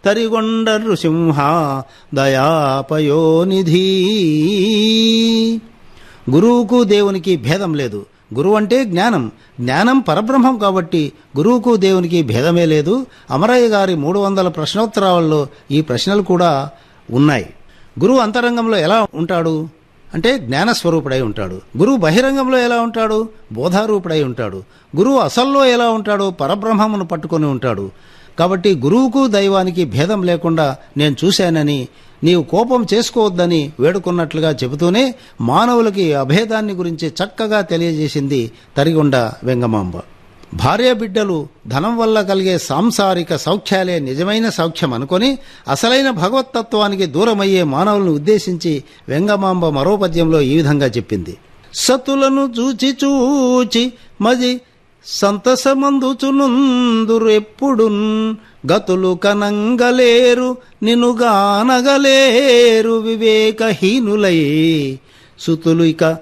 తరిగొండ నృసింహ దయాపయోనిధి గురువుకు దేవునికి భేదం లేదు గురువు అంటే జ్ఞానం జ్ఞానం పరబ్రహ్మం కాబట్టి గురువుకు దేవునికి భేదమే లేదు అమరయ్య గారి మూడు వందల ప్రశ్నోత్తరాలలో ఈ ప్రశ్నలు కూడా ఉన్నాయి గురువు అంతరంగంలో ఎలా ఉంటాడు అంటే జ్ఞానస్వరూపుడై ఉంటాడు గురువు బహిరంగంలో ఎలా ఉంటాడు బోధారూపుడై ఉంటాడు గురువు అసల్లో ఎలా ఉంటాడు పరబ్రహ్మమును పట్టుకొని ఉంటాడు కాబట్టి గురువుకు దైవానికి భేదం లేకుండా నేను చూశానని నీవు కోపం చేసుకోవద్దని వేడుకున్నట్లుగా చెబుతూనే మానవులకి అభేదాన్ని గురించి చక్కగా తెలియజేసింది తరిగొండ వెంగమాంబ భార్య బిడ్డలు ధనం వల్ల కలిగే సాంసారిక సౌఖ్యాలే నిజమైన సౌఖ్యం అనుకొని అసలైన భగవత్తత్వానికి దూరమయ్యే మానవులను ఉద్దేశించి వెంగమాంబ మరో పద్యంలో ఈ విధంగా చెప్పింది సతులను చూచి చూచి మది సంతసమందుచునుందురు ఎప్పుడున్ గతులు కనంగలేరు నినుగానగలేరు వివేకహీనులై సుతులు ఇక